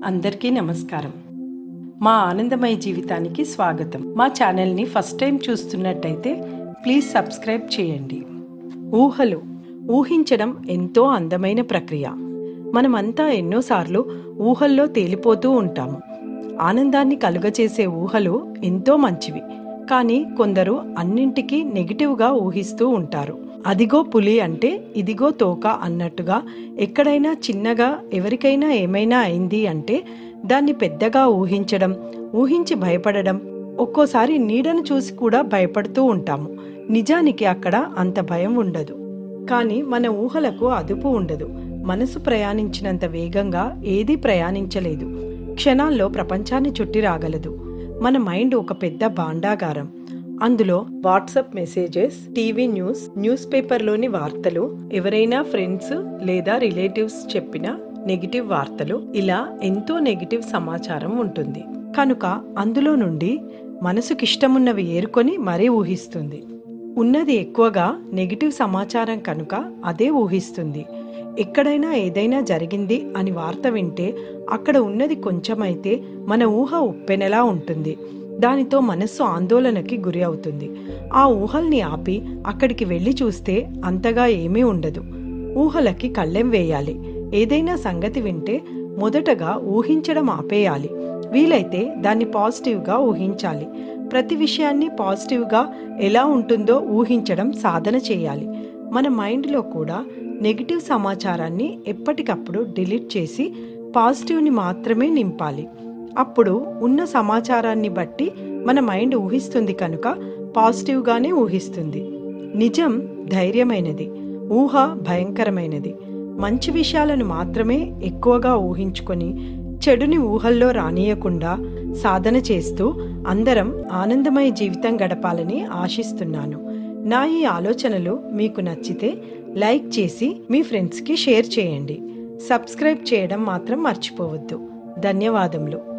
అందరికీ నమస్కారం మా ఆనందమయ జీవితానికి స్వాగతం మా ఛానల్ని ఫస్ట్ టైం చూస్తున్నట్టయితే ప్లీజ్ సబ్స్క్రైబ్ చేయండి ఊహలు ఊహించడం ఎంతో అందమైన ప్రక్రియ మనమంతా ఎన్నోసార్లు ఊహల్లో తేలిపోతూ ఉంటాము ఆనందాన్ని కలుగచేసే ఊహలు ఎంతో మంచివి కానీ కొందరు అన్నింటికీ నెగిటివ్గా ఊహిస్తూ ఉంటారు అదిగో పులి అంటే ఇదిగో తోక అన్నట్టుగా ఎక్కడైనా చిన్నగా ఎవరికైనా ఏమైనా అయింది అంటే దాన్ని పెద్దగా ఊహించడం ఊహించి భయపడడం ఒక్కోసారి నీడను చూసి కూడా భయపడుతూ ఉంటాము నిజానికి అక్కడ అంత భయం ఉండదు కానీ మన ఊహలకు అదుపు ఉండదు మనసు ప్రయాణించినంత వేగంగా ఏదీ ప్రయాణించలేదు క్షణాల్లో ప్రపంచాన్ని చుట్టి రాగలదు మన మైండ్ ఒక పెద్ద భాండాగారం అందులో WhatsApp messages TV news news పేపర్లోని వార్తలు ఎవరైనా ఫ్రెండ్స్ లేదా రిలేటివ్స్ చెప్పిన నెగిటివ్ వార్తలు ఇలా ఎంతో నెగిటివ్ సమాచారం ఉంటుంది కనుక అందులో నుండి మనసుకిష్టమున్నవి ఏరుకొని మరీ ఊహిస్తుంది ఉన్నది ఎక్కువగా నెగిటివ్ సమాచారం కనుక అదే ఊహిస్తుంది ఎక్కడైనా ఏదైనా జరిగింది అని వార్త వింటే అక్కడ ఉన్నది కొంచెమైతే మన ఊహ ఉప్పెనలా ఉంటుంది దానితో మనస్సు ఆందోళనకి గురి అవుతుంది ఆ ఊహల్ని ఆపి అక్కడికి వెళ్ళి చూస్తే అంతగా ఏమీ ఉండదు ఊహలకి కళ్ళెం వేయాలి ఏదైనా సంగతి వింటే మొదటగా ఊహించడం ఆపేయాలి వీలైతే దాన్ని పాజిటివ్గా ఊహించాలి ప్రతి విషయాన్ని పాజిటివ్గా ఎలా ఉంటుందో ఊహించడం సాధన చేయాలి మన మైండ్లో కూడా నెగిటివ్ సమాచారాన్ని ఎప్పటికప్పుడు డిలీట్ చేసి పాజిటివ్ని మాత్రమే నింపాలి అప్పుడు ఉన్న సమాచారాన్ని బట్టి మన మైండ్ ఊహిస్తుంది కనుక పాజిటివ్గానే ఊహిస్తుంది నిజం ధైర్యమైనది ఊహ భయంకరమైనది మంచి విషయాలను మాత్రమే ఎక్కువగా ఊహించుకొని చెడుని ఊహల్లో రానియకుండా సాధన చేస్తూ అందరం ఆనందమయ జీవితం గడపాలని ఆశిస్తున్నాను నా ఈ ఆలోచనలు మీకు నచ్చితే లైక్ చేసి మీ ఫ్రెండ్స్కి షేర్ చేయండి సబ్స్క్రైబ్ చేయడం మాత్రం మర్చిపోవద్దు ధన్యవాదములు